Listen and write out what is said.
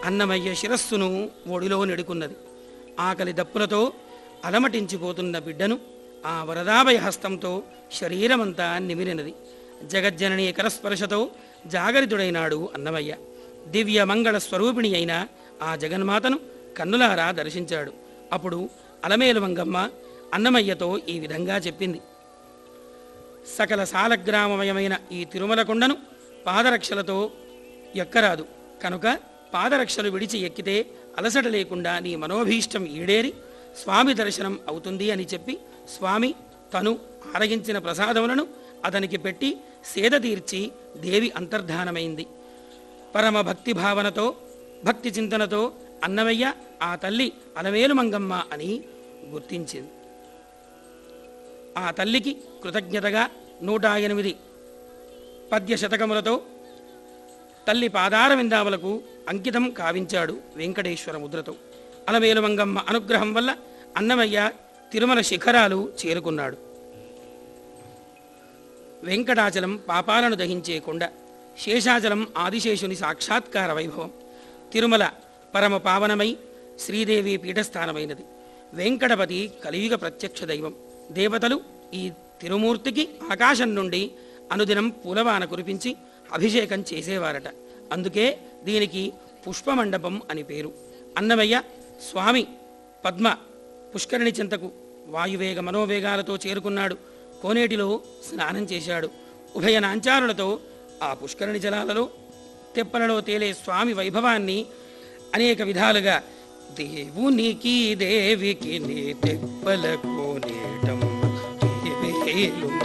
అన్నమయ్య శిరస్సును ఒడిలో నెడుకున్నది ఆకలి దప్పులతో అలమటించిపోతున్న బిడ్డను ఆ వరదాభయ హస్తంతో శరీరమంతా నిమిరినది జగజ్జనని కరస్పర్శతో జాగరితుడైనాడు అన్నమయ్య దివ్య మంగళ స్వరూపిణి అయిన ఆ జగన్మాతను కన్నులారా దర్శించాడు అప్పుడు అలమేలు మంగమ్మ అన్నమయ్యతో ఈ విధంగా చెప్పింది సకల సాలగ్రామమయమైన ఈ తిరుమల కొండను పాదరక్షలతో ఎక్కరాదు కనుక పాదరక్షలు విడిచి ఎక్కితే అలసట లేకుండా నీ మనోభీష్టం ఈడేరి స్వామి దర్శనం అవుతుంది అని చెప్పి స్వామి తను ఆరగించిన ప్రసాదములను అతనికి పెట్టి సేద తీర్చి దేవి అంతర్ధానమైంది పరమ భక్తి భావనతో భక్తి చింతనతో అన్నమయ్య ఆ తల్లి అలవేలు మంగమ్మ అని గుర్తించింది ఆ తల్లికి కృతజ్ఞతగా నూట ఎనిమిది పద్య శతకములతో తల్లి పాదార విందాములకు అంకితం కావించాడు వెంకటేశ్వర ముద్రతో అలవేలు మంగమ్మ అనుగ్రహం వల్ల అన్నమయ్య తిరుమల శిఖరాలు చేరుకున్నాడు వెంకటాచలం పాపాలను దహించే కొండ శేషాచలం ఆదిశేషుని సాక్షాత్కార వైభవం తిరుమల పరమ పావనమై శ్రీదేవి పీఠస్థానమైనది వెంకటపతి కలియుగ ప్రత్యక్ష దైవం దేవతలు ఈ తిరుమూర్తికి ఆకాశం నుండి అనుదినం పూలవాన కురిపించి అభిషేకం చేసేవారట అందుకే దీనికి పుష్పమండపం అని పేరు అన్నమయ్య స్వామి పద్మ పుష్కరిణి చింతకు వాయువేగ మనోవేగాలతో చేరుకున్నాడు కోనేటిలో స్నానం చేశాడు ఉభయ నాంచారులతో ఆ పుష్కరిణి జలాలలో తెప్పలలో తేలే స్వామి వైభవాన్ని అనేక విధాలుగా దేవునికి దేవికి నీ తెప్పల కోనేటం దేవేలు